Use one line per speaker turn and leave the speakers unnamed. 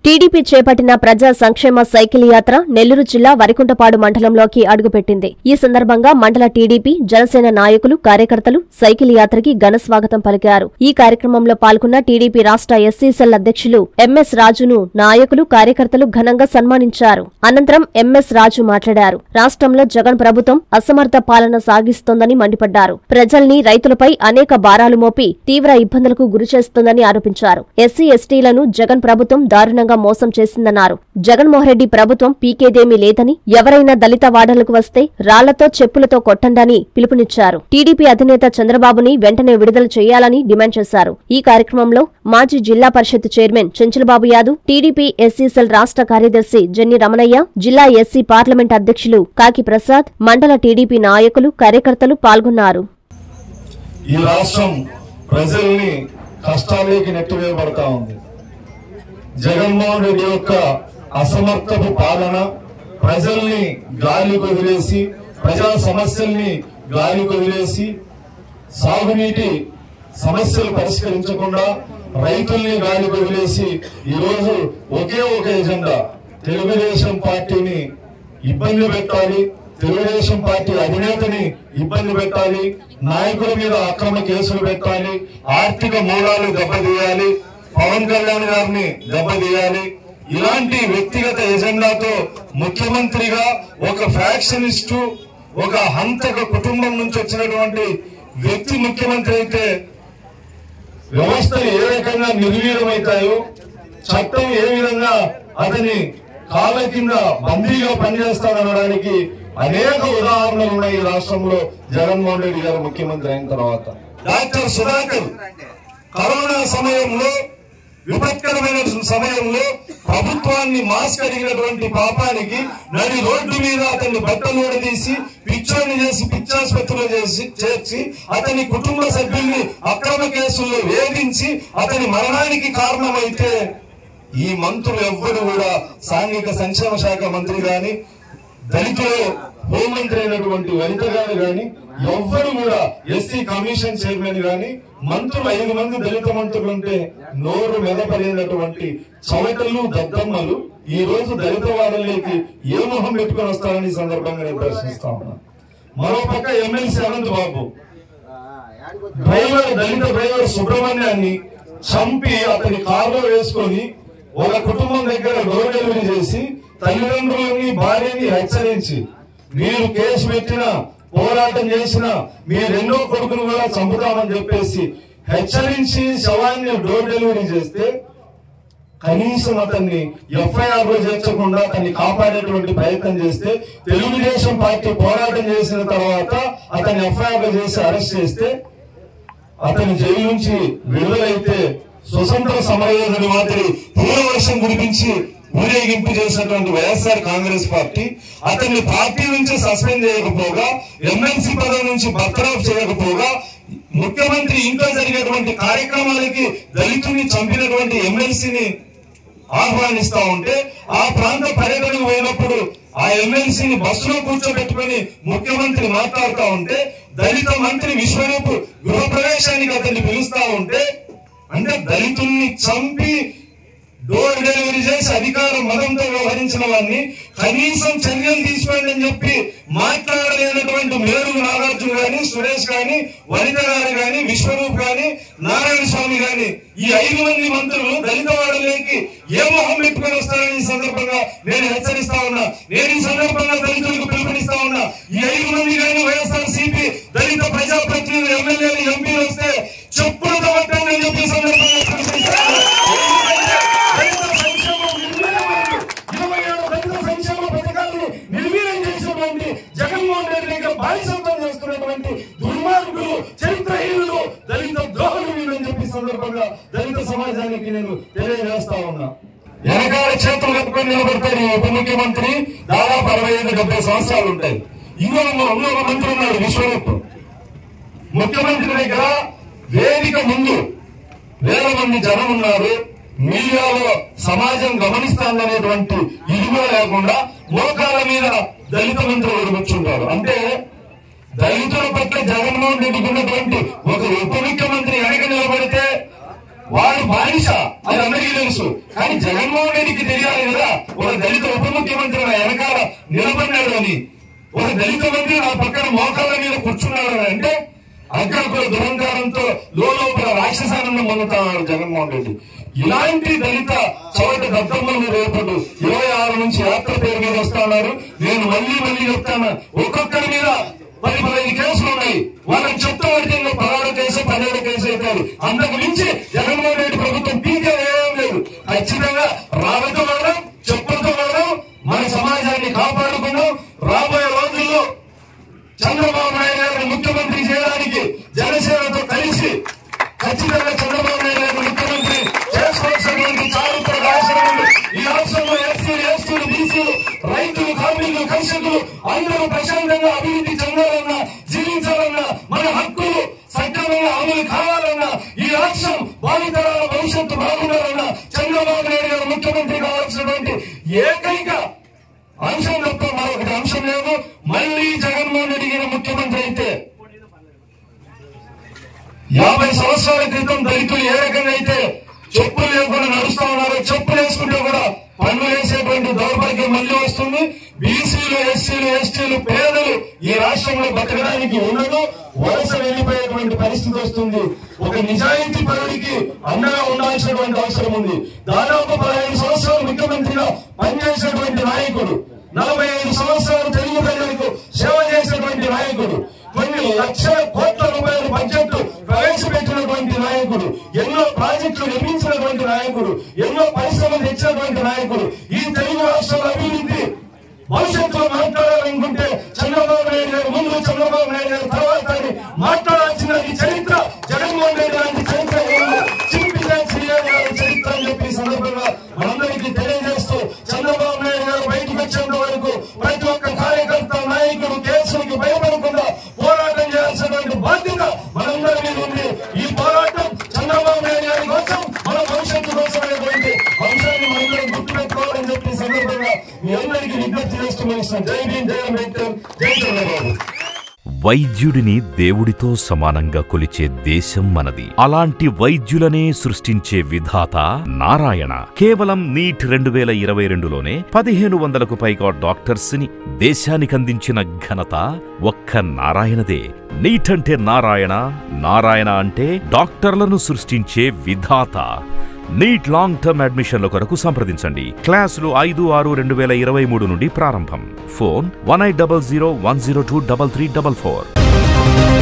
TDP చేపట్టిన ప్రజా సంక్షేమ సైకిల్ యాత్ర నెల్లూరు జిల్లా వరికుంటపాడు మండలంలోకి అడుగుపెట్టింది ఈ సందర్భంగా మండల టీడీపీ జనసేన నాయకులు కార్యకర్తలు సైకిల్ యాత్రకి ఘన స్వాగతం పలికారు ఈ కార్యక్రమంలో పాల్గొన్న టీడీపీ రాష్ట్ర ఎస్సీ సెల్ అధ్యక్షులు ఎంఎస్ రాజును నాయకులు కార్యకర్తలు ఘనంగా సన్మానించారు అనంతరం ఎంఎస్ రాజు మాట్లాడారు రాష్ట్రంలో జగన్ ప్రభుత్వం అసమర్థ పాలన సాగిస్తోందని మండిపడ్డారు ప్రజల్ని రైతులపై అనేక భారాలు మోపి తీవ్ర ఇబ్బందులకు గురిచేస్తోందని ఆరోపించారు ఎస్సీ ఎస్టీలను జగన్ ప్రభుత్వం దారుణంగా మోసం చేసిందన్నారు జగన్మోహన్ రెడ్డి ప్రభుత్వం పీకేదేమీ లేదని ఎవరైనా దళిత వాడలకు వస్తే రాళ్లతో చెప్పులతో కొట్టండని పిలుపునిచ్చారు టీడీపీ అధినేత చంద్రబాబుని వెంటనే విడుదల చేయాలని డిమాండ్ చేశారు ఈ కార్యక్రమంలో మాజీ Zilla Parishad chairman Chenchalababu Yadav TDP SC cell రాష్ట్ర కార్యదర్శి జెన్ని రమణయ్య జిల్లా ఎస్సీ పార్లమెంట్ అధ్యక్షులు కాకి ప్రసాద్ మండల టీడీపీ నాయకులు కార్యకర్తలు పాల్గొన్నారు
ఈ రాష్ట్రం ప్రజల్ని కష్టాలేకి నెట్టివేయబడతా ఉంది జగన్మోహన్ రెడ్డి యొక్క అసమర్థపు పాలన ప్రజల్ని గాలి వదిలేసి ప్రజా సమస్యల్ని గాలి వదిలేసి సాగునీటి సమస్యలు పరిష్కరించకుండా రైతుల్ని గాలి వదిలేసి ఈరోజు ఒకే ఒక ఎజెండా తెలుగుదేశం పార్టీని ఇబ్బంది పెట్టాలి తెలుగుదేశం పార్టీ అధినేతని ఇబ్బంది పెట్టాలి నాయకుల మీద అక్రమ కేసులు పెట్టాలి ఆర్థిక మూలాలు దెబ్బతీయాలి పవన్ కళ్యాణ్ గారిని దెబ్బతీయాలి ఇలాంటి వ్యక్తిగత ఎజెండాతో ముఖ్యమంత్రిగా ఒక ఫ్యాక్షనిస్టు ఒక హంతక కుటుంబం నుంచి వచ్చినటువంటి వ్యక్తి ముఖ్యమంత్రి అయితే వ్యవస్థలు ఏ రకంగా నిర్వీర్యమవుతాయో చట్టం ఏ విధంగా అతని కాళ్ళ కింద బందీగా పనిచేస్తాడనడానికి అనేక ఉదాహరణలు ఉన్నాయి ఈ రాష్ట్రంలో జగన్మోహన్ రెడ్డి గారు ముఖ్యమంత్రి అయిన తర్వాత డాక్టర్ సుధాకర్ కరోనా సమయంలో విపత్కరమైన సమయంలో ప్రభుత్వాన్ని మాస్క్ అడిగినటువంటి పాపానికి నడి రోడ్డు మీద అతన్ని బట్టలు తీసి పిచ్చోని చేసి పిచ్చాసుపత్రిలో చేసి చేర్చి అతని కుటుంబ సభ్యుల్ని అక్రమ కేసుల్లో వేధించి అతని మరణానికి కారణమైతే ఈ మంత్రులు ఎవ్వరు కూడా సాంఘిక సంక్షేమ శాఖ మంత్రి గాని దళితులు హోంమంత్రి అయినటువంటి వనిత గారు గాని ఎవ్వరు కూడా ఎస్సీ కమిషన్ చైర్మన్ గాని మంత్రులు ఐదు మంది దళిత మంత్రులు ఉంటే నోరు మెదపలేనటువంటి చవటలు దద్దమ్మలు ఈ రోజు దళిత వాడలేకి ఏ మొహం పెట్టుకొని వస్తారని ఈ సందర్భంగా నేను ప్రశ్నిస్తా ఉన్నా మరో పక్క ఎమ్మెల్సీ అనంత్ బాబు డ్రైవర్ దళిత డ్రైవర్ సుబ్రహ్మణ్యాన్ని చంపి అతని కారులో వేసుకొని ఒక కుటుంబం దగ్గర డోర్ డెలివరీ చేసి తల్లిదండ్రులని భార్యని హెచ్చరించి మీరు కేసు పెట్టిన పోరాటం చేసిన మీ రెండో కొడుకును కూడా చంపుతామని చెప్పేసి హెచ్చరించి శవాన్ని డోర్ డెలివరీ చేస్తే కనీసం అతన్ని ఎఫ్ఐఆర్ లో చేర్చకుండా అతన్ని కాపాడేటువంటి ప్రయత్నం చేస్తే తెలుగుదేశం పార్టీ పోరాటం చేసిన తర్వాత అతన్ని ఎఫ్ఐఆర్ లో చేసి అరెస్ట్ చేస్తే అతని జైలు నుంచి విడుదలైతే స్వతంత్ర సమరయోధుడి మాదిరి పూలవర్షం కురిపించి ఊరేగింపు చేసినటువంటి వైఎస్ఆర్ కాంగ్రెస్ పార్టీ అతన్ని పార్టీ నుంచి సస్పెండ్ చేయకపోగా ఎమ్మెల్సీ పదవి నుంచి బర్తరాఫ్ చేయకపోగా ముఖ్యమంత్రి ఇంట్లో జరిగేటువంటి కార్యక్రమాలకి దళితుల్ని చంపినటువంటి ఎమ్మెల్సీని ఆహ్వానిస్తా ఉంటే ఆ ప్రాంత పర్యటనకు పోయినప్పుడు ఆ ఎమ్మెల్సీని బస్సులో కూర్చోబెట్టుకుని ముఖ్యమంత్రి మాట్లాడుతూ ఉంటే దళిత మంత్రి విశ్వరూప్ గృహప్రవేశానికి అతన్ని పిలుస్తా ఉంటే అంటే దళితుల్ని చంపి డోర్ డెలివరీ చేసి అధికార మదంతో వ్యవహరించిన వారిని కనీసం చర్యలు తీసుకోండి అని చెప్పి మాట్లాడలేనటువంటి మేరు నాగార్జున గాని సురేష్ గాని వనిత గారు గాని విశ్వరూప్ గాని నారాయణ స్వామి గాని ఈ ఐదు మంది మంత్రులు దళిత వాడలేకి ఏ మొహం పెట్టుకొని వస్తారని ఈ సందర్భంగా నేను హెచ్చరిస్తా ఉన్నా నేను ఈ సందర్భంగా దళితులకు పిలుపునిస్తా ఉన్నా ఈ ఐదు మంది గాని వైఎస్ఆర్ సిపి దళిత ప్రజాప్రతినిధులు ఎమ్మెల్యేలు ఎంపీలు వస్తే చెప్పులతో పట్టండి అని చెప్పి ఈ సందర్భంగా పిలుపునిస్తా ఉన్నా. దళిత సంక్షేమం నిర్వీర్యమైంది. ఇరవై ఏడు దళిత సంక్షేమ పథకాలను నిర్వీర్యం చేసినటువంటి జగన్మోహన్ రెడ్డి దగ్గర బానిసత్వం చేస్తున్నటువంటి దుర్మార్గులు చరిత్రహీనులు దళిత ద్రోహులు వీళ్ళని చెప్పి ఈ సందర్భంగా దళిత సమాజానికి నేను తెలియజేస్తా ఉన్నా వెనకాల చేతులు కట్టుకొని నిలబడతాడు ఈ ఉప ముఖ్యమంత్రి దాదాపు అరవై ఐదు డెబ్బై సంవత్సరాలు ఉంటాయి ఇంకొక ఇంకొక మంత్రి ఉన్నాడు విశ్వరూప్ ముఖ్యమంత్రి దగ్గర వేదిక ముందు వేల మంది జనం ఉన్నారు మీడియాలో సమాజం గమనిస్తాననేటువంటి ఇది కూడా లేకుండా మోకాల మీద దళిత మంత్రులు కూర్చుంటారు అంటే దళితుల పట్ల జగన్మోహన్ రెడ్డికి ఉన్నటువంటి ఒక ఉప ముఖ్యమంత్రి వెనక నిలబడితే వాడు బానిస అది అందరికీ తెలుసు కానీ జగన్మోహన్ రెడ్డికి లోపల రాక్షసానందం పొందుతాడు జగన్మోహన్ రెడ్డి ఇలాంటి దళిత చోటి దద్దమ్మలను రేపటి ఇరవై ఆరు నుంచి యాత్ర పేరు మీద వస్తున్నారు నేను మళ్ళీ మళ్ళీ చెప్తాను ఒక్కొక్కరి మీద పది పదిహేను కేసులు ఉన్నాయి వాళ్ళకి చెప్తా పడితే పదహారు కేసు పదిహేడు కేసు అవుతారు అంతకు మించి జగన్మోహన్ రెడ్డి ప్రభుత్వం పీకే ఏం లేదు ఖచ్చితంగా రాబోతూ వెళ్ళడం చెప్పులతో వెళ్ళడం మన సమాజాన్ని కాపాడుకుందాం రాబోయే రోజుల్లో చంద్రబాబు నాయుడు గారిని ముఖ్యమంత్రి చేయడానికి జనసేనతో కలిసి ఖచ్చితంగా చంద్రబాబు నాయుడు గారిని ముఖ్యమంత్రి చేసుకోవాల్సినటువంటి చారిత్ర రాష్ట్రం ఉంది. ఈ రాష్ట్రంలో ఎస్సీలు ఎస్టీలు బీసీలు రైతులు కార్మికులు కర్షకులు అందరూ ప్రశాంతంగా అభివృద్ధి చెందాలన్నా జీవించాలన్నా మన హక్కులు సక్రమంగా అమలు కావాలన్నా ఈ రాష్ట్రం భావితరాల భవిష్యత్తు బాగుండాలన్నా చంద్రబాబు నాయుడు గారు ముఖ్యమంత్రి కావాల్సినటువంటి ఏకైక అంశం తప్ప మరొకటి అంశం లేదు మళ్ళీ జగన్మోహన్ రెడ్డి గారు ముఖ్యమంత్రి అయితే యాభై సంవత్సరాల క్రితం దళితులు ఏ రకంగా అయితే చెప్పులు లేకుండా నడుస్తా ఉన్నారో చెప్పులు వేసుకుంటే కూడా పన్ను వేసేటువంటి దౌర్భాగ్యం మళ్ళీ వస్తుంది బీసీలు ఎస్సీలు ఎస్టీలు పేదలు ఈ రాష్ట్రంలో బతకడానికి ఉండదు వలస వెళ్లిపోయేటువంటి పరిస్థితి వస్తుంది ఒక నిజాయితీ పరుడికి అండగా ఉండాల్సినటువంటి అవసరం ఉంది దాదాపు పదహైదు సంవత్సరాలు ముఖ్యమంత్రిగా పనిచేసినటువంటి నాయకుడు నలభై ఐదు సంవత్సరాలు తెలుగు ప్రజలకు సేవ చేసినటువంటి నాయకుడు కొన్ని లక్షల కోట్ల రూపాయల బడ్జెట్ ప్రవేశపెట్టినటువంటి నాయకుడు ఎన్నో ప్రాజెక్టులు నిర్మించినటువంటి నాయకుడు ఎన్నో పరిశ్రమలు తెచ్చినటువంటి నాయకుడు ఈ తెలుగు రాష్ట్రాల అభివృద్ధి భవిష్యత్తులో మాట్లాడాలనుకుంటే చంద్రబాబు నాయుడు గారు ముందు చంద్రబాబు నాయుడు గారు తర్వాత అని మాట్లాడాల్సిన ఈ చరిత్ర జగన్మోహన్ రెడ్డి లాంటి చరిత్ర లేదు. చింపిన శ్రీరామ్ గారి చరిత్ర అని చెప్పి ఈ సందర్భంగా మనందరికీ తెలియజేస్తూ చంద్రబాబు నాయుడు గారు బయటకు వచ్చేంత వరకు ప్రతి ఒక్క కార్యకర్త నాయకుడు కేసులకి భయపడకుండా పోరాటం చేయాల్సినటువంటి బాధ్యత మనందరి మీద ఉంది ఈ పోరాటం చంద్రబాబు నాయుడు గారి కోసం మన భవిష్యత్తు కోసం అనేటువంటి అంశాన్ని మనందరం గుర్తుపెట్టుకోవాలని చెప్పి ఈ సందర్భంగా మీ అందరికీ విజ్ఞప్తి చేస్తూ ముగిస్తున్నాం. జై భీమ్ జై అంబేద్కర్ జై చంద్రబాబు
వైద్యుడిని దేవుడితో సమానంగా కొలిచే దేశం మనది అలాంటి వైద్యులనే సృష్టించే విధాత నారాయణ కేవలం నీట్ రెండు వేల ఇరవై రెండులోనే పదిహేను వందలకు పైగా డాక్టర్స్ ని దేశానికందించిన ఘనత ఒక్క నారాయణదే నీట్ అంటే నారాయణ నారాయణ అంటే డాక్టర్లను సృష్టించే విధాత నీట్ లాంగ్ టర్మ్ అడ్మిషన్ల కొరకు సంప్రదించండి క్లాసులు ఐదు ఆరు రెండు వేల ఇరవై మూడు నుండి ప్రారంభం phone one eight double zero one zero two double three double four